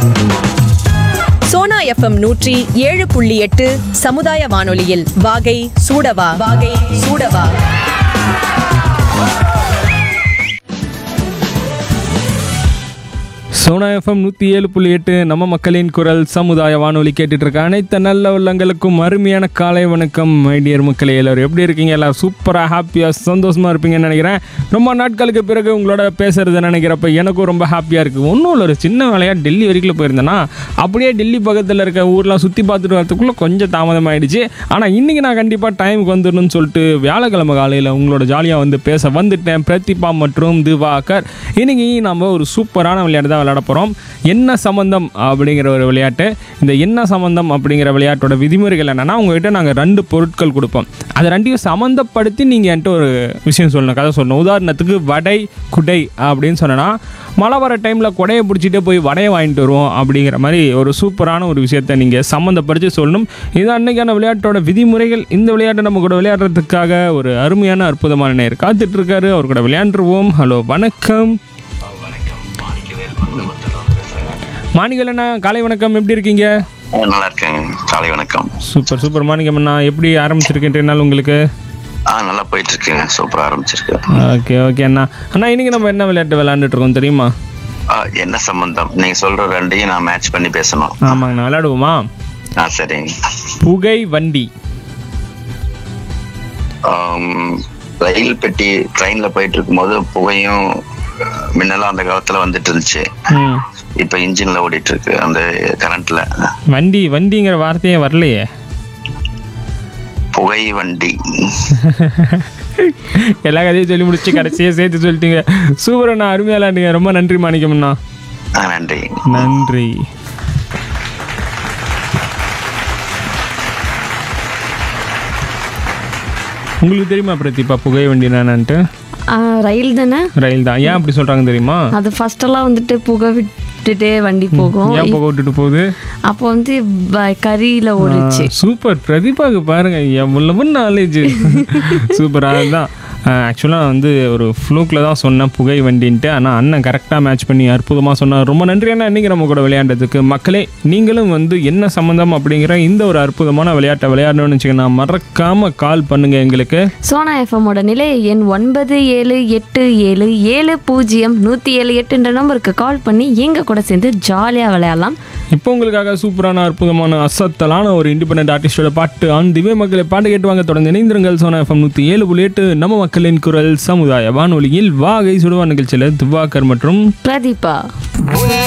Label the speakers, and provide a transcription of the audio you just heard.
Speaker 1: Sona FM நூற்றி ஏழு புள்ளி எட்டு சமுதாய வானொலியில் வாகை சூடவா வாகை சூடவா
Speaker 2: சோனா எஃப்எம் நூற்றி ஏழு புள்ளி எட்டு நம்ம மக்களின் குரல் சமுதாய வானொலி கேட்டுட்டு இருக்க அனைத்து நல்ல உள்ளங்களுக்கும் அருமையான காலை வணக்கம் மைடியர் மக்களே எல்லாரும் எப்படி இருக்கீங்க எல்லாரும் சூப்பராக ஹாப்பியாக சந்தோஷமாக இருப்பீங்கன்னு நினைக்கிறேன் ரொம்ப நாட்களுக்கு பிறகு உங்களோட பேசுறது நினைக்கிறப்ப எனக்கும் ரொம்ப ஹாப்பியாக இருக்குது ஒன்றும் இல்லை ஒரு சின்ன வேலையாக டெல்லி வரைக்கும் போயிருந்தேன்னா அப்படியே டெல்லி பக்கத்தில் இருக்க ஊர்லாம் சுற்றி பார்த்துட்டு வரதுக்குள்ளே கொஞ்சம் தாமதம் ஆயிடுச்சு ஆனால் இன்றைக்கி நான் கண்டிப்பாக டைமுக்கு வந்துடணும்னு சொல்லிட்டு வியாழக்கிழமை காலையில் உங்களோட ஜாலியாக வந்து பேச வந்துட்டேன் பிரதிபா மற்றும் திவாகர் இன்னைக்கு நம்ம ஒரு சூப்பரான விளையாட்டு தான் விளையாட போகிறோம் என்ன சம்பந்தம் அப்படிங்கிற ஒரு விளையாட்டு இந்த என்ன சம்பந்தம் அப்படிங்கிற விளையாட்டோட விதிமுறைகள் என்னென்னா உங்ககிட்ட நாங்கள் ரெண்டு பொருட்கள் கொடுப்போம் அதை ரெண்டையும் சம்மந்தப்படுத்தி நீங்கள் என்கிட்ட ஒரு விஷயம் சொல்லணும் கதை சொல்லணும் உதாரணத்துக்கு வடை குடை அப்படின்னு சொன்னேன்னா மழை வர டைமில் குடையை பிடிச்சிட்டே போய் வடையை வாங்கிட்டு வருவோம் அப்படிங்கிற மாதிரி ஒரு சூப்பரான ஒரு விஷயத்தை நீங்கள் சம்மந்தப்படுத்தி சொல்லணும் இது அன்னைக்கான விளையாட்டோட விதிமுறைகள் இந்த விளையாட்டை நம்ம கூட விளையாடுறதுக்காக ஒரு அருமையான அற்புதமான நேர் காத்துட்டு இருக்காரு அவர் கூட விளையாண்டுருவோம் ஹலோ வணக்கம் மாணிகள் அண்ணா காலை வணக்கம் எப்படி இருக்கீங்க
Speaker 3: ஆ, நல்லா இருக்கேங்க காலை வணக்கம்
Speaker 2: சூப்பர் சூப்பர் மாணிக்கம் அண்ணா எப்படி ஆரம்பிச்சிருக்கேன் நாள் உங்களுக்கு
Speaker 3: ஆ நல்லா போயிட்டு இருக்குங்க சூப்பரா ஆரம்பிச்சிருக்கு
Speaker 2: ஓகே ஓகே அண்ணா அண்ணா இன்னைக்கு நம்ம என்ன விளையாட்டு விளையாண்டுட்டு இருக்கோம் தெரியுமா
Speaker 3: ஆ, என்ன சம்பந்தம் நீங்க சொல்ற ரெண்டையும் நான் மேட்ச் பண்ணி பேசணும்
Speaker 2: ஆமாங்கண்ணா விளையாடுவோமா
Speaker 3: ஆ சரிங்க
Speaker 2: புகை வண்டி
Speaker 3: ஆம், ரயில் பெட்டி ட்ரெயின்ல போயிட்டு இருக்கும்போது புகையும் ஆ, முன்னெல்லாம் அந்த காலத்துல வந்துட்டு இருந்துச்சு
Speaker 2: ம்
Speaker 3: இப்ப இன்ஜின்ல ஓடிட்டு இருக்கு அந்த கரண்ட்ல
Speaker 2: வண்டி வண்டிங்கிற வார்த்தையே வரலையே
Speaker 3: புகை வண்டி
Speaker 2: எல்லா கதையும் சொல்லி முடிச்சு கடைசியாக சேர்த்து சொல்லிட்டீங்க சூப்பர் அண்ணா அருமையாக விளையாண்டுங்க ரொம்ப நன்றி மாணிக்கம் அண்ணா
Speaker 3: ஆ, நன்றி
Speaker 2: நன்றி உங்களுக்கு தெரியுமா பிரதீபா புகை வண்டி என்னன்ட்டு
Speaker 4: ஆ, ரயில் தானே
Speaker 2: ரயில் தான் ஏன் அப்படி சொல்றாங்க தெரியுமா
Speaker 4: அது ஃபர்ஸ்ட் எல்லாம் வந்துட்டு புகை விட்டுட்டே வண்டி போகும்
Speaker 2: ஏன் புகை விட்டுட்டு போகுது
Speaker 4: அப்போ வந்து வ- கரியில ஓடுச்சு
Speaker 2: சூப்பர் பிரதீபாவுக்கு பாருங்க எவ்வளவு நாலேஜ் சூப்பர் அதுதான் ஆக்சுவலாக வந்து ஒரு ஃப்ளூக்கில் தான் சொன்னேன் புகை வண்டின்ட்டு ஆனால் அண்ணன் கரெக்டாக மேட்ச் பண்ணி அற்புதமாக சொன்னார் ரொம்ப நன்றி அண்ணா இன்றைக்கி நம்ம கூட விளையாண்டதுக்கு மக்களே நீங்களும் வந்து என்ன சம்மந்தம் அப்படிங்கிற இந்த ஒரு அற்புதமான விளையாட்டை விளையாடணும்னு வச்சுக்கோங்க மறக்காமல் கால் பண்ணுங்க எங்களுக்கு
Speaker 4: சோனா எஃப்எம்மோட நிலைய எண் ஒன்பது ஏழு எட்டு ஏழு ஏழு பூஜ்ஜியம் நூற்றி ஏழு எட்டுன்ற நம்பருக்கு கால் பண்ணி எங்க கூட சேர்ந்து ஜாலியாக விளையாடலாம்
Speaker 2: இப்போ உங்களுக்காக சூப்பரான அற்புதமான அசத்தலான ஒரு இண்டிபெண்டன்ட் ஆர்டிஸ்டோட பாட்டு ஆன் திவே மக்களை பாட்டு கேட்டுவாங்க தொடர்ந்து இணைந்திருங்கள் சோனா எஃப்எம் நூற்றி ஏழு புள்ளி எட்டு நம்ம மக்களின் குரல் சமுதாய வானொலியில் வாகை சுடுவா நிகழ்ச்சியில் துவாக்கர் மற்றும்
Speaker 4: பிரதீபா
Speaker 5: உன்னை